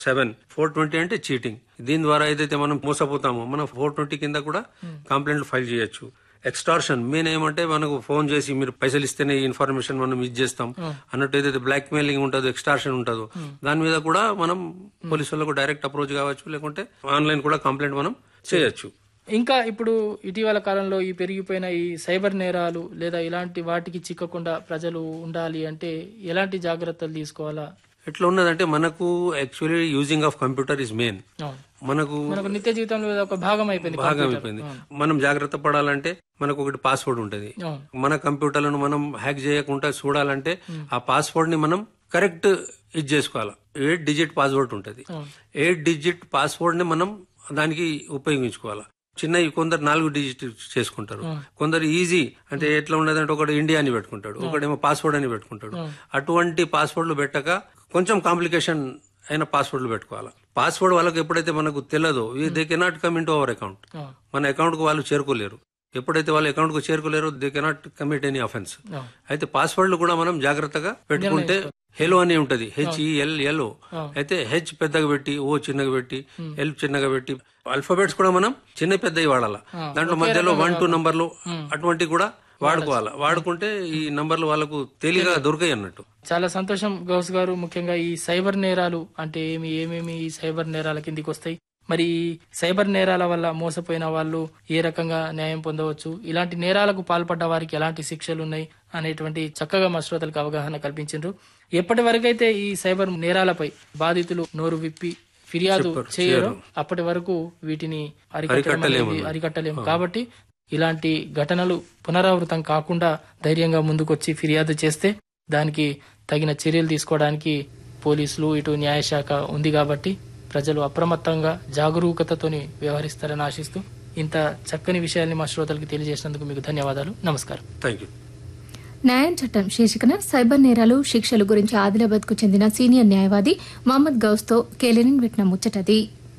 Seven four twenty అంటే cheating దీని ద్వారా ఏదైతే మనం మోసపోతామో మనం ఫోర్ ట్వంటీ కింద కూడా కంప్లైంట్ ఫైల్ చేయొచ్చు ఎక్స్టార్షన్ మెయిన్ ఏమంటే మనకు ఫోన్ చేసి మీరు పైసలు ఇస్తేనే ఈ ఇన్ఫర్మేషన్ మనం ఇది చేస్తాం అన్నట్టు ఏదైతే బ్లాక్ మెయిలింగ్ ఉంటుందో ఎక్స్టార్షన్ ఉంటుందో దాని మీద కూడా మనం పోలీసు వాళ్ళకు డైరెక్ట్ అప్రోచ్ కావచ్చు లేకుంటే ఆన్లైన్ కూడా కంప్లైంట్ మనం చేయొచ్చు ఇంకా ఇప్పుడు ఇటీవల కాలంలో ఈ పెరిగిపోయిన ఈ సైబర్ నేరాలు లేదా ఇలాంటి వాటికి చిక్కకుండా ప్రజలు ఉండాలి అంటే ఎలాంటి జాగ్రత్తలు తీసుకోవాలా ఎట్లా ఉన్నదంటే మనకు actually using of computer is main అవును. మనకు మనకు నిత్య జీవితంలో ఇది ఒక భాగం అయిపోయింది భాగం కంప్యూటర్. అయిపోయింది మనం జాగ్రత్త పడాలంటే మనకు ఒకటి పాస్వర్డ్ ఉంటది అవును. మన కంప్యూటర్లను మనం హ్యాక్ చేయకుండా చూడాలంటే ఆ పాస్వర్డ్ ని మనం కరెక్ట్ ఇది చేసుకోవాలి ఎయిట్ డిజిట్ పాస్వర్డ్ ఉంటది అవును. ఎయిట్ డిజిట్ పాస్వర్డ్ ని మనం దానికి ఉపయోగించుకోవాలి చిన్నవి కొందరు నాలుగు డిజిట్ చేసుకుంటారు కొందరు ఈజీ అంటే ఎట్లా ఉండదంటే ఒకటి ఇండియా అని పెట్టుకుంటాడు ఒకడేమో పాస్వర్డ్ అని పెట్టుకుంటాడు అటువంటి పాస్వర్డ్లు పెట్టక కొంచెం కాంప్లికేషన్ అయిన పాస్వర్డ్లు పెట్టుకోవాలి పాస్వర్డ్ వాళ్ళకి ఎప్పుడైతే మనకు తెలియదో they cannot come in to our account అవును. మన అకౌంట్ కు వాళ్ళు చేరుకోలేరు ఎప్పుడైతే వాళ్ళ అకౌంట్ కు చేరుకోలేరు they cannot commit any offence అవును. అయితే పాస్వర్డ్లు కూడా మనం జాగ్రత్తగా పెట్టుకుంటే హెలో అని ఉంటది హెచ్ఈఎల్ ఎల్ అయితే హెచ్ పెద్దగా పెట్టి ఓ చిన్నగా పెట్టి ఎల్ చిన్నగా పెట్టి ఆల్ఫాబెట్స్ కూడా మనం చిన్న పెద్దవి వాడాలా దాంట్లో మధ్యలో వన్ టూ నంబర్లు అటువంటి కూడా వాడుకోవాలా వాడుకుంటే ఈ నంబర్లు వాళ్ళకు తేలిగా దొరికాయి అన్నట్టు చాలా సంతోషం గౌస్ గారు ముఖ్యంగా ఈ సైబర్ నేరాలు అంటే ఏమి ఏమేమి ఈ సైబర్ నేరాల కిందికి వస్తాయి మరి ఈ సైబర్ నేరాల వల్ల మోసపోయిన వాళ్ళు ఏ రకంగా న్యాయం పొందవచ్చు ఇలాంటి నేరాలకు పాల్పడ్డ వారికి ఎలాంటి శిక్షలు ఉన్నాయి అనేటువంటి చక్కగా మా శ్రోతలకు అవగాహన కల్పించారు ఎప్పటి వరకైతే ఈ సైబర్ నేరాలపై బాధితులు నోరు విప్పి ఫిర్యాదు చేయరు అప్పటి వరకు వీటిని అరికట్టడం అనేది అరికట్టలేము కాబట్టి ఇలాంటి ఘటనలు పునరావృతం కాకుండా ధైర్యంగా ముందుకొచ్చి ఫిర్యాదు చేస్తే దానికి తగిన చర్యలు తీసుకోవడానికి పోలీసులు ఇటు న్యాయశాఖ ఉంది కాబట్టి ప్రజలు అప్రమత్తంగా జాగరూకతతోని వ్యవహరిస్తారని ఆశిస్తూ ఇంత చక్కని విషయాల్ని మా శ్రోతలకు తెలియజేసినందుకు మీకు ధన్యవాదాలు నమస్కారం థ్యాంక్ యూ న్యాయం చట్టం శీర్షికన సైబర్ నేరాలు శిక్షల గురించి ఆదిలాబాద్ కు చెందిన సీనియర్ న్యాయవాది మహమ్మద్ గౌస్ తో కేలెనిన్ పెట్టిన ముచ్చటది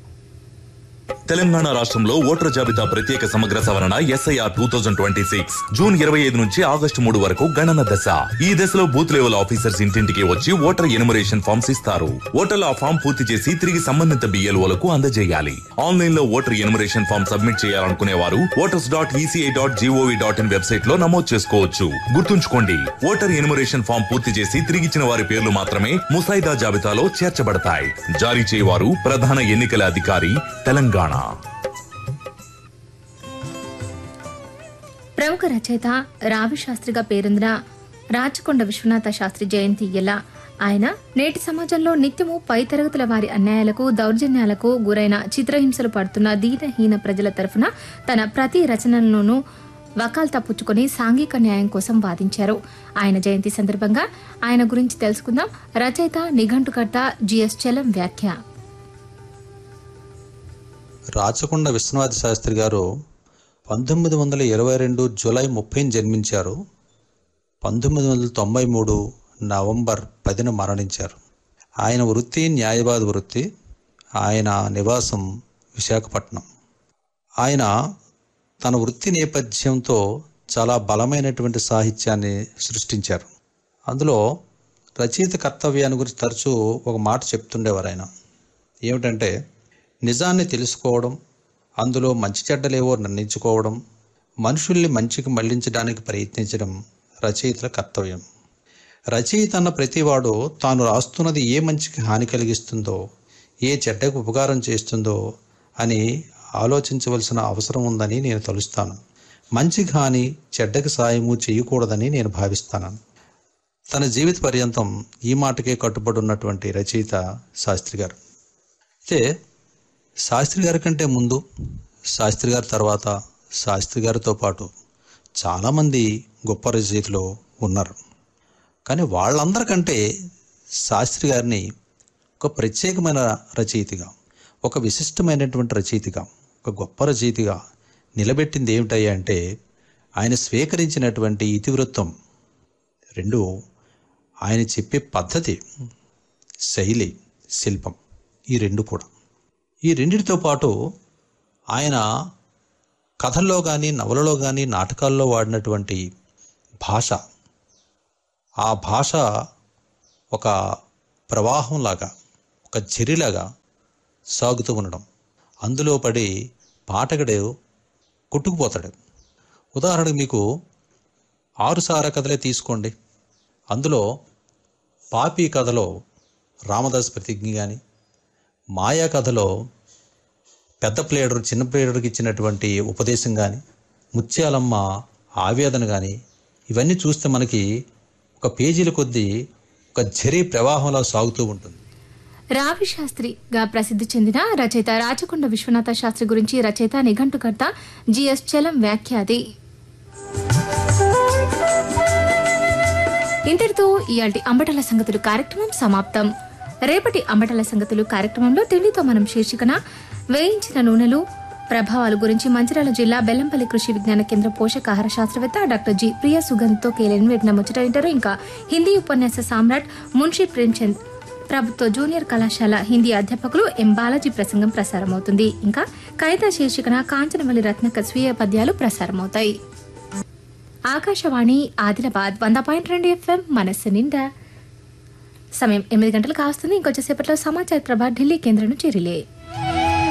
తెలంగాణ రాష్ట్రంలో ఓటర్ జాబితా ప్రత్యేక సమగ్ర సవరణ SIR two thousand twenty six June ఇరవై ఐదు నుంచి ఆగస్టు మూడు వరకు గణన దశ ఈ దశలో బూత్ లెవెల్ ఆఫీసర్స్ ఇంటింటికి వచ్చి ఓటర్ ఎనుమరేషన్ ఫామ్స్ ఇస్తారు ఓటర్లు ఆ ఫామ్ పూర్తి చేసి తిరిగి సంబంధిత బిఎల్ఓలకు అందజేయాలి ఆన్లైన్ లో ఓటర్ ఎనుమరేషన్ ఫామ్ సబ్మిట్ చేయాలనుకునే వారు voters dot ECI dot GOV dot in website లో నమోదు చేసుకోవచ్చు గుర్తుంచుకోండి ఓటర్ ఎనుమరేషన్ ఫామ్ పూర్తి చేసి తిరిగిచ్చిన వారి పేర్లు మాత్రమే ముసాయిదా జాబితాలో చేర్చబడతాయి జారీ చేయవారు ప్రధాన ఎన్నికల అధికారి తెలంగాణ ప్రముఖ రచయిత రావి శాస్త్రిగా పేరొందిన రాచకొండ విశ్వనాథ శాస్త్రి జయంతి ఎలా ఆయన నేటి సమాజంలో నిత్యము పై తరగతుల వారి అన్యాయాలకు దౌర్జన్యాలకు గురైన చిత్రహింసలు పడుతున్న దీనహీన ప్రజల తరఫున తన ప్రతి రచనలోనూ వకాల్తా పుచ్చుకొని సాంఘిక న్యాయం కోసం వాదించారు ఆయన జయంతి సందర్భంగా ఆయన గురించి తెలుసుకుందాం రచయిత నిఘంటుకర్త జిఎస్ చలం వ్యాఖ్య రాచకొండ విశ్వనాథ శాస్త్రి గారు పంతొమ్మిది వందల ఇరవై రెండు జూలై ముప్పైని జన్మించారు పంతొమ్మిది వందల తొంభై మూడు నవంబర్ పదిన మరణించారు ఆయన వృత్తి న్యాయవాద వృత్తి ఆయన నివాసం విశాఖపట్నం ఆయన తన వృత్తి నేపథ్యంతో చాలా బలమైనటువంటి సాహిత్యాన్ని సృష్టించారు అందులో రచయిత కర్తవ్యాన్ని గురించి తరచూ ఒక మాట చెప్తుండేవారు ఆయన ఏమిటంటే నిజాన్ని తెలుసుకోవడం అందులో మంచి చెడ్డలేవో నిర్ణయించుకోవడం మనుషుల్ని మంచికి మళ్లించడానికి ప్రయత్నించడం రచయితల కర్తవ్యం రచయిత అన్న ప్రతివాడు తాను రాస్తున్నది ఏ మంచికి హాని కలిగిస్తుందో ఏ చెడ్డకు ఉపకారం చేస్తుందో అని ఆలోచించవలసిన అవసరం ఉందని నేను తలుస్తాను మంచికి హాని చెడ్డకి సాయము చేయకూడదని నేను భావిస్తాను తన జీవిత పర్యంతం ఈ మాటకే కట్టుబడి ఉన్నటువంటి రచయిత శాస్త్రి గారు అయితే శాస్త్రి గారి కంటే ముందు శాస్త్రి గారి తర్వాత శాస్త్రి గారితో పాటు చాలామంది గొప్ప రచయితలు ఉన్నారు కానీ వాళ్ళందరికంటే శాస్త్రి గారిని ఒక ప్రత్యేకమైన రచయితగా ఒక విశిష్టమైనటువంటి రచయితగా ఒక గొప్ప రచయితగా నిలబెట్టింది ఏమిటయ్యా అంటే ఆయన స్వీకరించినటువంటి ఇతివృత్తం రెండు ఆయన చెప్పే పద్ధతి శైలి శిల్పం ఈ రెండు కూడా ఈ రెండిటితో పాటు ఆయన కథల్లో కానీ నవలలో కానీ నాటకాల్లో వాడినటువంటి భాష ఆ భాష ఒక ప్రవాహంలాగా ఒక ఒక చెరిలాగా సాగుతూ ఉండడం అందులో పడి పాఠకుడు కొట్టుకుపోతాడు ఉదాహరణకు మీకు ఆరు సారా కథలే తీసుకోండి అందులో పాపి కథలో రామదాస్ ప్రతిజ్ఞ కానీ మాయా కథలో పెద్ద ప్లేడర్ చిన్న ప్లేడర్కి ఇచ్చినటువంటి ఉపదేశం కానీ ముత్యాలమ్మ ఆవేదన కానీ ఇవన్నీ చూస్తే మనకి ఒక పేజీల కొద్దీ ఒక ఝరీ ప్రవాహంలా సాగుతూ ఉంటుంది రావి శాస్త్రిగా ప్రసిద్ధి చెందిన రచయిత రాచకొండ విశ్వనాథ శాస్త్రి గురించి రచయిత నిఘంటుకర్త జిఎస్ చలం వ్యాఖ్యాతి ఇంతటితో ఇయాల్టి అంబటల సంగతులు కార్యక్రమం సమాప్తం రేపటి అంబటల సంగతులు కార్యక్రమంలో తిండితో మనం శీర్షికన వేయించిన నూనెలు ప్రభావాల గురించి మంచిర్యాల జిల్లా బెల్లంపల్లి కృషి విజ్ఞాన కేంద్ర పోషకాహార శాస్త్రవేత్త డాక్టర్ జి ప్రియ సుగంధ్తో కేలేని పెట్టిన ముచ్చట వింటారు ఇంకా హిందీ ఉపన్యాస సామ్రాట్ మున్షీ ప్రేమ్చంద్ ప్రభుత్వ జూనియర్ కళాశాల హిందీ అధ్యాపకులు ఎం బాలాజీ ప్రసంగం ప్రసారమవుతుంది ఇంకా కవిత శీర్షికన కాంచనవల్లి రత్నక స్వీయ పద్యాలు ప్రసారమవుతాయి ఆకాశవాణి ఆదిలాబాద్ వంద పాయింట్ రెండు ఎఫ్ఎం మనస్సు నిండా సమయం ఎనిమిది గంటలు కావస్తుంది ఇంకొంచెంసేపట్లో సమాచార ప్రభా ఢిల్లీ కేంద్రం నుంచి రిలే